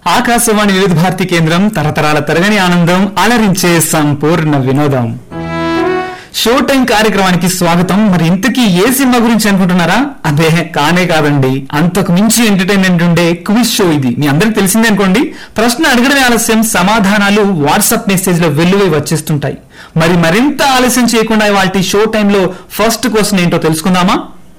ఆకాశవాణి వివిధ భారతి కేంద్రం తరతరాల తరగని ఆనందం అలరించే సంపూర్ణ వినోదం షో టైం కార్యక్రమానికి స్వాగతం మరి ఇంతకీ ఏ సినిమా గురించి అనుకుంటున్నారా అదే కానే కాదండి అంతకు మించి ఎంటర్టైన్మెంట్ ఉండే క్విజ్ షో ఇది మీ అందరికి తెలిసిందే అనుకోండి ప్రశ్న అడగడమే ఆలస్యం సమాధానాలు వాట్సాప్ మెసేజ్ లో వెల్లువై వచ్చేస్తుంటాయి మరి మరింత ఆలస్యం చేయకుండా వాటి షో టైంలో ఫస్ట్ క్వశ్చన్ ఏంటో తెలుసుకుందామా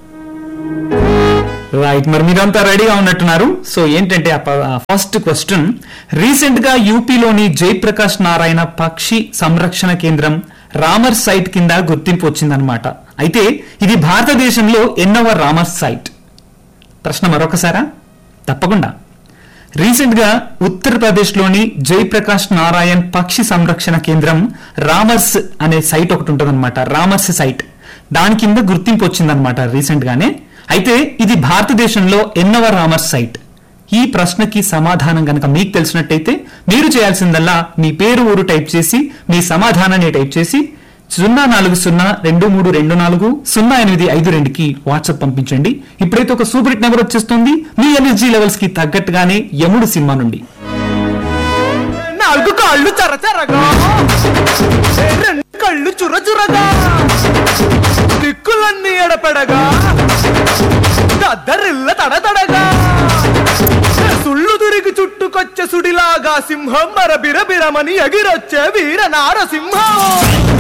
రైట్ మరి మీరంతా రెడీగా ఉన్నట్టున్నారు సో ఏంటంటే ఆ ఫస్ట్ క్వశ్చన్ రీసెంట్ గా యూపీలోని జయప్రకాష్ నారాయణ పక్షి సంరక్షణ కేంద్రం రామర్ సైట్ కింద గుర్తింపు వచ్చిందనమాట అయితే ఇది భారతదేశంలో ఎన్నవ రామర్ సైట్ ప్రశ్న మరొకసారా తప్పకుండా రీసెంట్ గా ఉత్తరప్రదేశ్ లోని జయప్రకాష్ నారాయణ్ పక్షి సంరక్షణ కేంద్రం రామర్స్ అనే సైట్ ఒకటి ఉంటుందన్నమాట రామర్స్ సైట్ దాని కింద గుర్తింపు వచ్చిందనమాట రీసెంట్ గానే అయితే ఇది భారతదేశంలో ఎన్నవ రామర్స్ సైట్ ఈ ప్రశ్నకి సమాధానం గనక మీకు తెలిసినట్టయితే మీరు చేయాల్సిందల్లా మీ పేరు ఊరు టైప్ చేసి మీ సమాధానాన్ని టైప్ చేసి సున్నా నాలుగు సున్నా రెండు మూడు రెండు నాలుగు సున్నా ఎనిమిది ఐదు రెండుకి వాట్సాప్ పంపించండి ఇప్పుడైతే ఒక సూపర్ హిట్ నెంబర్ వచ్చేస్తుంది మీ ఎనర్జీ లెవెల్స్ కి తగ్గట్టుగానే యముడు సినిమా నుండి నాలుగు కాళ్ళు చరచరగా రెండు కళ్ళు చురచురగా దిక్కులన్నీ ఎడపెడగా దద్దరిల్ల తడతడగా సుళ్ళు తిరిగి చుట్టుకొచ్చే సుడిలాగా సింహం మర బిరబిరమని ఎగిరొచ్చే వీర నారసింహం